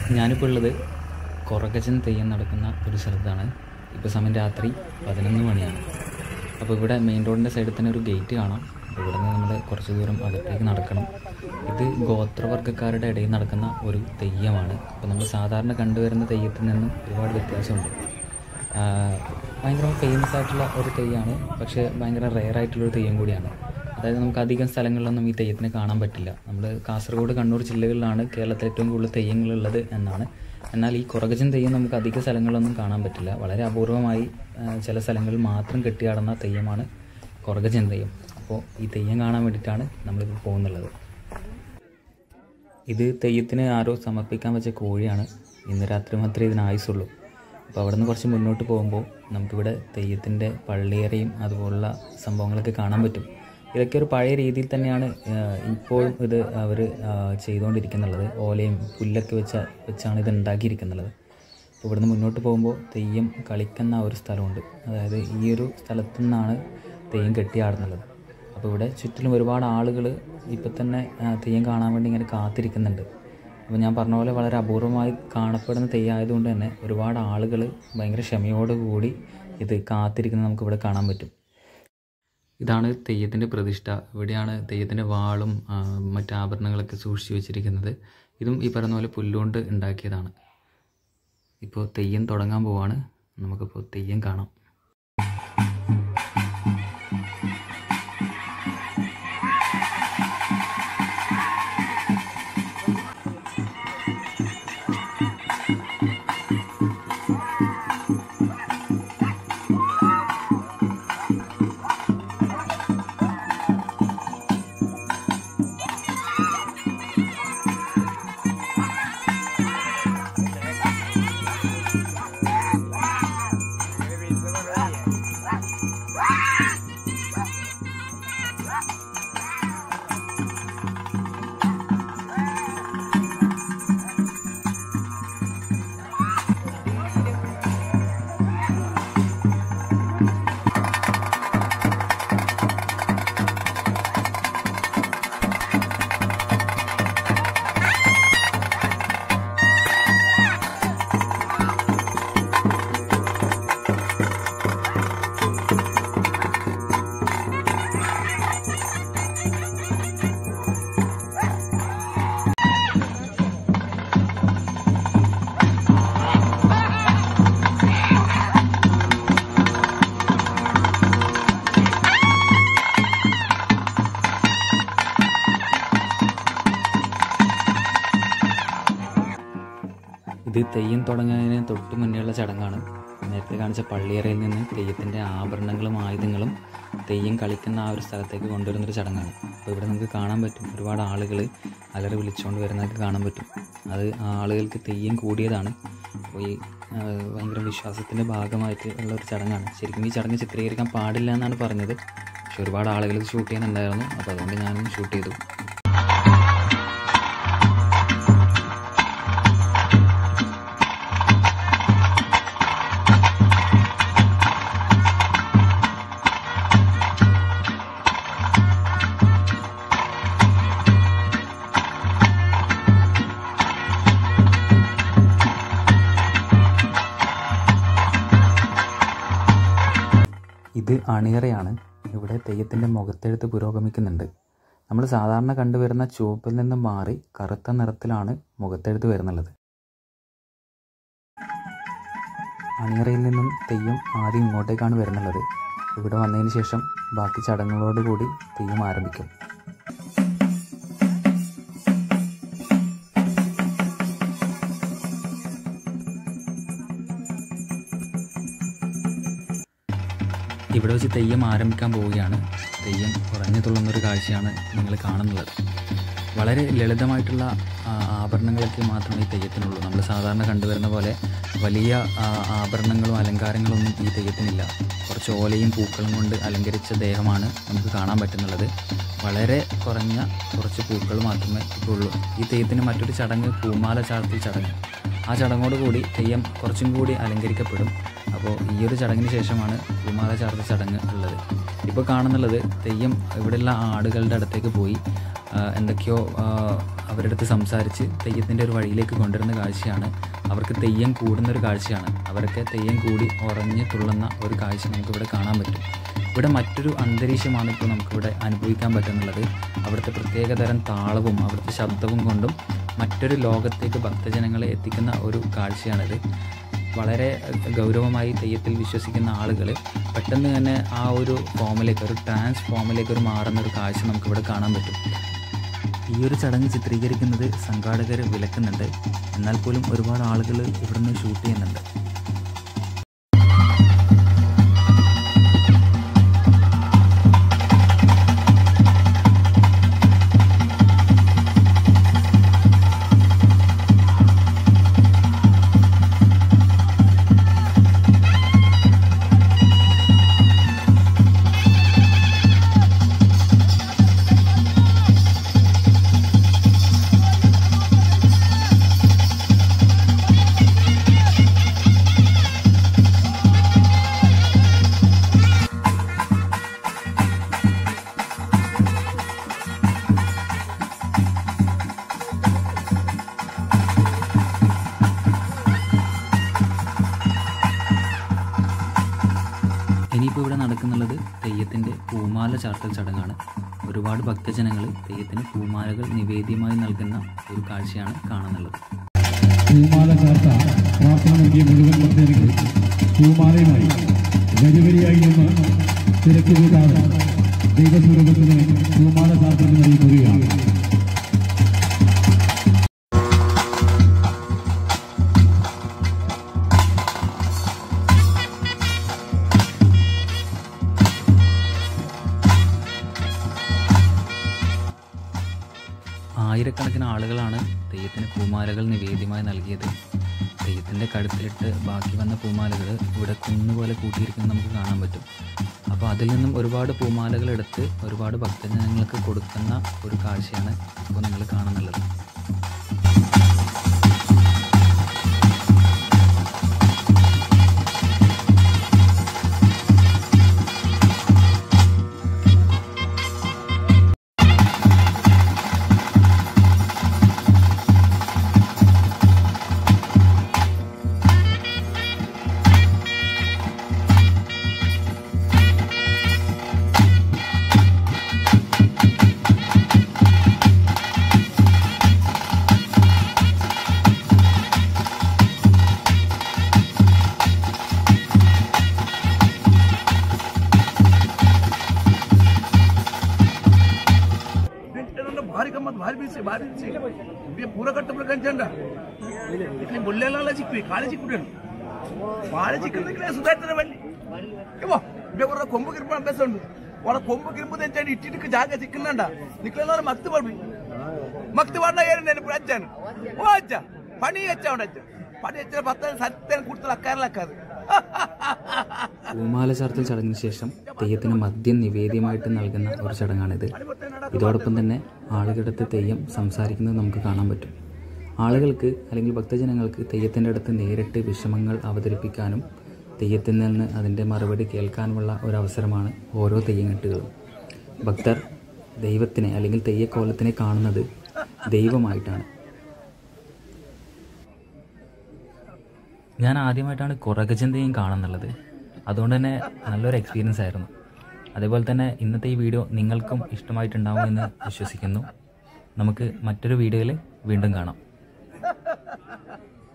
ഞാനിപ്പോൾ ഉള്ളത് കൊറകജൻ തെയ്യം നടക്കുന്ന ഒരു സ്ഥലത്താണ് ഇപ്പോൾ സമയം രാത്രി പതിനൊന്ന് മണിയാണ് അപ്പോൾ ഇവിടെ മെയിൻ റോഡിൻ്റെ സൈഡിൽ തന്നെ ഒരു ഗേറ്റ് കാണാം അപ്പോൾ ഇവിടെ നിന്ന് നമ്മൾ കുറച്ച് ദൂരം അകത്തേക്ക് നടക്കണം ഇത് ഗോത്രവർഗ്ഗക്കാരുടെ ഇടയിൽ നടക്കുന്ന ഒരു തെയ്യമാണ് അപ്പോൾ നമ്മൾ സാധാരണ കണ്ടുവരുന്ന തെയ്യത്തിൽ നിന്നും ഒരുപാട് വ്യത്യാസമുണ്ട് ആഹ് ഭയങ്കര ഫേമസ് ആയിട്ടുള്ള ഒരു തെയ്യമാണ് പക്ഷേ ഭയങ്കര റെയർ ആയിട്ടുള്ളൊരു തെയ്യം കൂടിയാണ് അതായത് നമുക്ക് അധികം സ്ഥലങ്ങളിലൊന്നും ഈ തെയ്യത്തിന് കാണാൻ പറ്റില്ല നമ്മൾ കാസർഗോഡ് കണ്ണൂർ ജില്ലകളിലാണ് കേരളത്തിൽ ഏറ്റവും കൂടുതൽ തെയ്യങ്ങളുള്ളത് എന്നാണ് എന്നാൽ ഈ കുറകജൻ തെയ്യം നമുക്ക് അധിക സ്ഥലങ്ങളിലൊന്നും കാണാൻ പറ്റില്ല വളരെ അപൂർവമായി ആഹ് ചില സ്ഥലങ്ങളിൽ മാത്രം കെട്ടിയാടുന്ന തെയ്യമാണ് കുറകജൻ തെയ്യം അപ്പോൾ ഈ തെയ്യം കാണാൻ വേണ്ടിയിട്ടാണ് നമ്മളിപ്പോൾ പോകുന്നുള്ളത് ഇത് തെയ്യത്തിന് ആരോ സമർപ്പിക്കാൻ വെച്ച കോഴിയാണ് ഇന്ന് രാത്രി മാത്രമേ ഇതിന് ആയുസുള്ളൂ അപ്പോൾ അവിടെ നിന്ന് കുറച്ച് മുന്നോട്ട് പോകുമ്പോൾ നമുക്കിവിടെ തെയ്യത്തിൻ്റെ പള്ളിയറയും അതുപോലുള്ള സംഭവങ്ങളൊക്കെ കാണാൻ പറ്റും ഇതൊക്കെ ഒരു പഴയ രീതിയിൽ തന്നെയാണ് ആഹ്, ഇപ്പോഴും ഇത് അവർ ചെയ്തുകൊണ്ടിരിക്കുന്നുള്ളത് ഓലയും പുല്ലൊക്കെ വെച്ച വെച്ചാണ് ഇത് ഉണ്ടാക്കിയിരിക്കുന്നുള്ളത് അപ്പോൾ ഇവിടുന്ന് മുന്നോട്ട് പോകുമ്പോൾ തെയ്യം കളിക്കുന്ന ഒരു സ്ഥലമുണ്ട് അതായത് ഈ ഒരു സ്ഥലത്തു നിന്നാണ് തെയ്യം കെട്ടിയാടുന്നുള്ളത് അപ്പോൾ ഇവിടെ ചുറ്റിലും ഒരുപാട് ആളുകൾ ഇപ്പം തന്നെ ആ, തെയ്യം കാണാൻ വേണ്ടി ഇങ്ങനെ കാത്തിരിക്കുന്നുണ്ട് അപ്പോൾ ഞാൻ പറഞ്ഞ പോലെ വളരെ അപൂർവമായി കാണപ്പെടുന്ന തെയ്യം ആയതുകൊണ്ട് തന്നെ ഒരുപാട് ആളുകൾ ഭയങ്കര ക്ഷമയോടുകൂടി ഇത് കാത്തിരിക്കുന്നത് നമുക്ക് ഇവിടെ കാണാൻ പറ്റും ഇതാണ് തെയ്യത്തിൻ്റെ പ്രതിഷ്ഠ ഇവിടെയാണ് തെയ്യത്തിൻ്റെ വാളും ആ, മറ്റ് ആഭരണങ്ങളൊക്കെ സൂക്ഷിച്ചു വെച്ചിരിക്കുന്നത് ഇതും ഈ പറയുന്ന പോലെ പുല്ലുകൊണ്ട് ഉണ്ടാക്കിയതാണ് ഇപ്പോൾ തെയ്യം തുടങ്ങാൻ പോവാണ് നമുക്കിപ്പോൾ തെയ്യം കാണാം ഇത് തെയ്യം തുടങ്ങുന്നതിന് തൊട്ട് മുന്നേയുള്ള ചടങ്ങാണ് നേരത്തെ കാണിച്ച പള്ളിയറയിൽ നിന്ന് തെയ്യത്തിൻ്റെ ആഭരണങ്ങളും ആയുധങ്ങളും തെയ്യം കളിക്കുന്ന ആ ഒരു സ്ഥലത്തേക്ക് കൊണ്ടുവരുന്നൊരു ചടങ്ങാണ് അപ്പോൾ ഇവിടെ നമുക്ക് കാണാൻ പറ്റും ഒരുപാട് ആളുകൾ അലറി വിളിച്ചുകൊണ്ട് വരുന്നതൊക്കെ കാണാൻ പറ്റും അത് ആ ആളുകൾക്ക് തെയ്യം കൂടിയതാണ് അപ്പോൾ ഈ ആ, ഭയങ്കര വിശ്വാസത്തിൻ്റെ ഭാഗമായിട്ട് ഉള്ള ഒരു ചടങ്ങാണ് ശരിക്കും ഈ ചടങ്ങ് ചിത്രീകരിക്കാൻ പാടില്ല എന്നാണ് പറഞ്ഞത് പക്ഷെ ഒരുപാട് ആളുകൾ ഇത് ഷൂട്ട് ചെയ്യാനുണ്ടായിരുന്നു അപ്പോൾ അതുകൊണ്ട് ഞാനും ഷൂട്ട് ചെയ്തു ഇത് അണിയറയാണ് ഇവിടെ തെയ്യത്തിൻ്റെ മുഖത്തെഴുത്ത് പുരോഗമിക്കുന്നുണ്ട് നമ്മൾ സാധാരണ കണ്ടുവരുന്ന ചുവപ്പിൽ നിന്നും മാറി കറുത്ത നിറത്തിലാണ് മുഖത്തെഴുത്ത് വരുന്നുള്ളത് അണിയറയിൽ നിന്നും തെയ്യം ആദ്യം ഇങ്ങോട്ടേക്കാണ് വരുന്നുള്ളത് ഇവിടെ വന്നതിന് ശേഷം ബാക്കി ചടങ്ങുകളോടുകൂടി തെയ്യം ആരംഭിക്കും ഇവിടെ വെച്ച് തെയ്യം ആരംഭിക്കാൻ പോവുകയാണ് തെയ്യം കുറഞ്ഞു തുള്ളുന്നൊരു കാഴ്ചയാണ് നിങ്ങൾ കാണുന്നത് വളരെ ലളിതമായിട്ടുള്ള ആ, ആഭരണങ്ങളൊക്കെ മാത്രമേ ഈ തെയ്യത്തിനുള്ളൂ നമ്മൾ സാധാരണ കണ്ടുവരുന്ന പോലെ വലിയ ആ, ആഭരണങ്ങളും അലങ്കാരങ്ങളൊന്നും ഈ തെയ്യത്തിനില്ല കുറച്ച് ഓലയും പൂക്കളും കൊണ്ട് അലങ്കരിച്ച ദേഹമാണ് നമുക്ക് കാണാൻ പറ്റുന്നുള്ളത് വളരെ കുറഞ്ഞ കുറച്ച് പൂക്കൾ മാത്രമേ ഇപ്പോൾ ഉള്ളൂ ഈ തെയ്യത്തിന് മറ്റൊരു ചടങ്ങ് പൂമാല ചാർത്തി ചടങ്ങ് ആ ചടങ്ങോട് കൂടി തെയ്യം കുറച്ചും കൂടി അലങ്കരിക്കപ്പെടും അപ്പോൾ ഈ ഒരു ചടങ്ങിന് ശേഷമാണ് പൂമാല ചാർത്ത ചടങ്ങ് ഉള്ളത് ഇപ്പോൾ കാണുന്നുള്ളത് തെയ്യം ഇവിടെയുള്ള ആടുകളുടെ അടുത്തേക്ക് പോയി ആ, എന്തൊക്കെയോ ആ, അവരുടെ അടുത്ത് സംസാരിച്ച് തെയ്യത്തിൻ്റെ ഒരു വഴിയിലേക്ക് കൊണ്ടുവരുന്ന കാഴ്ചയാണ് അവർക്ക് തെയ്യം കൂടുന്ന ഒരു കാഴ്ചയാണ് അവരൊക്കെ തെയ്യം കൂടി ഉറഞ്ഞ് തുള്ളുന്ന ഒരു കാഴ്ച നമുക്കിവിടെ കാണാൻ പറ്റും ഇവിടെ മറ്റൊരു അന്തരീക്ഷമാണ് ഇപ്പോൾ നമുക്കിവിടെ അനുഭവിക്കാൻ പറ്റുന്നുള്ളത് അവിടുത്തെ പ്രത്യേകതരം താളവും അവിടുത്തെ ശബ്ദവും കൊണ്ടും മറ്റൊരു ലോകത്തേക്ക് ഭക്തജനങ്ങളെ എത്തിക്കുന്ന ഒരു കാഴ്ചയാണിത് വളരെ ഗൗരവമായി തെയ്യത്തിൽ വിശ്വസിക്കുന്ന ആളുകൾ പെട്ടെന്ന് തന്നെ ആ ഒരു ഫോമിലേക്ക് ഒരു ട്രാൻസ് ഫോമിലേക്ക് ഒരു മാറുന്ന ഒരു കാഴ്ച നമുക്കിവിടെ കാണാൻ പറ്റും ഈ ഒരു ചടങ്ങ് ചിത്രീകരിക്കുന്നത് സംഘാടകർ വിലക്കുന്നുണ്ട് എന്നാൽ പോലും ഒരുപാട് ആളുകൾ ഇവിടുന്ന് ഷൂട്ട് ചെയ്യുന്നുണ്ട് ഇനിയിപ്പോൾ ഇവിടെ നടക്കുന്നുള്ളത് തെയ്യത്തിൻ്റെ പൂമാല ചാർത്തൽ ചടങ്ങാണ് ഒരുപാട് ഭക്തജനങ്ങൾ തെയ്യത്തിന് പൂമാലകൾ നിവേദ്യമായി നൽകുന്ന ഒരു കാഴ്ചയാണ് കാണുന്നുള്ളത് പൂമാല ചാർത്ത പ്രാർത്ഥന നൽകിയ മുഴുവൻ ഭക്തജനങ്ങൾ പൂമാലയുമായി വരിവരിയായി നിന്ന് തിരക്ക് കൂട്ടാതെ ദൈവസ്വരൂപത്തിന് പൂമാല ചാർത്തലിന് നൽകുകയാണ് ആയിരക്കണക്കിന് ആളുകളാണ് തെയ്യത്തിന് പൂമാലകൾ നിവേദ്യമായി നൽകിയത് തെയ്യത്തിൻ്റെ കഴുത്തിലിട്ട് ബാക്കി വന്ന പൂമാലകൾ ഇവിടെ കുന്നുപോലെ കൂട്ടിയിരിക്കുന്നത് നമുക്ക് കാണാൻ പറ്റും അപ്പോൾ അതിൽ നിന്നും ഒരുപാട് പൂമാലകൾ എടുത്ത് ഒരുപാട് ഭക്തജനങ്ങൾക്ക് കൊടുക്കുന്ന ഒരു കാഴ്ചയാണ് ഇപ്പോൾ നിങ്ങൾ കാണുന്നുള്ളത് त्यांच्यानंतर भारी गंमत भारी बीच भारी बीच पुरं कट्ट प्रकारच्या इकडे बोललेला चिकवी काळे चिकवी വാഴ ചിക്കുന്ന സുധാരിതനെ വണ്ടി ఏమో ఇవ్వకుండా కొమ్ము కిరుపు అభ్యాసం వాళ్ళ కొమ్ము కిరుపు తెచ్చాడు ఇట్టి జాగా చిక్కున్నాడ నిక్కల మక్తి పడి మక్తి పడినా ఏడు నేను ఇప్పుడు వచ్చాను ఓ వచ్చా పని వచ్చాడు వచ్చా పని వచ్చిన పత్తాన్ని సత్యాన్ని కుర్తలు అక్కారలక్కారు പൂമാല ചാർത്തൽ ചടങ്ങിന് ശേഷം തെയ്യത്തിന് മദ്യം നിവേദ്യമായിട്ട് നൽകുന്ന ഒരു ചടങ്ങാണിത് ഇതോടൊപ്പം തന്നെ ആളുകളുടെ അടുത്ത് തെയ്യം സംസാരിക്കുന്നത് നമുക്ക് കാണാൻ പറ്റും ആളുകൾക്ക് അല്ലെങ്കിൽ ഭക്തജനങ്ങൾക്ക് തെയ്യത്തിൻ്റെ അടുത്ത് നേരിട്ട് വിഷമങ്ങൾ അവതരിപ്പിക്കാനും തെയ്യത്തിൽ നിന്ന് അതിൻ്റെ മറുപടി കേൾക്കാനുമുള്ള ഒരു അവസരമാണ് ഓരോ തെയ്യങ്ങെട്ടുകളും ഭക്തർ ദൈവത്തിനെ അല്ലെങ്കിൽ തെയ്യക്കോലത്തിനെ കാണുന്നത് ദൈവമായിട്ടാണ് ഞാൻ ആദ്യമായിട്ടാണ് കുറകചന്തയും കാണുന്നുള്ളത് അതുകൊണ്ട് തന്നെ നല്ലൊരു എക്സ്പീരിയൻസ് ആയിരുന്നു അതേപോലെ തന്നെ ഇന്നത്തെ ഈ വീഡിയോ നിങ്ങൾക്കും ഇഷ്ടമായിട്ടുണ്ടാവുമെന്ന് വിശ്വസിക്കുന്നു നമുക്ക് മറ്റൊരു വീഡിയോയിൽ വീണ്ടും കാണാം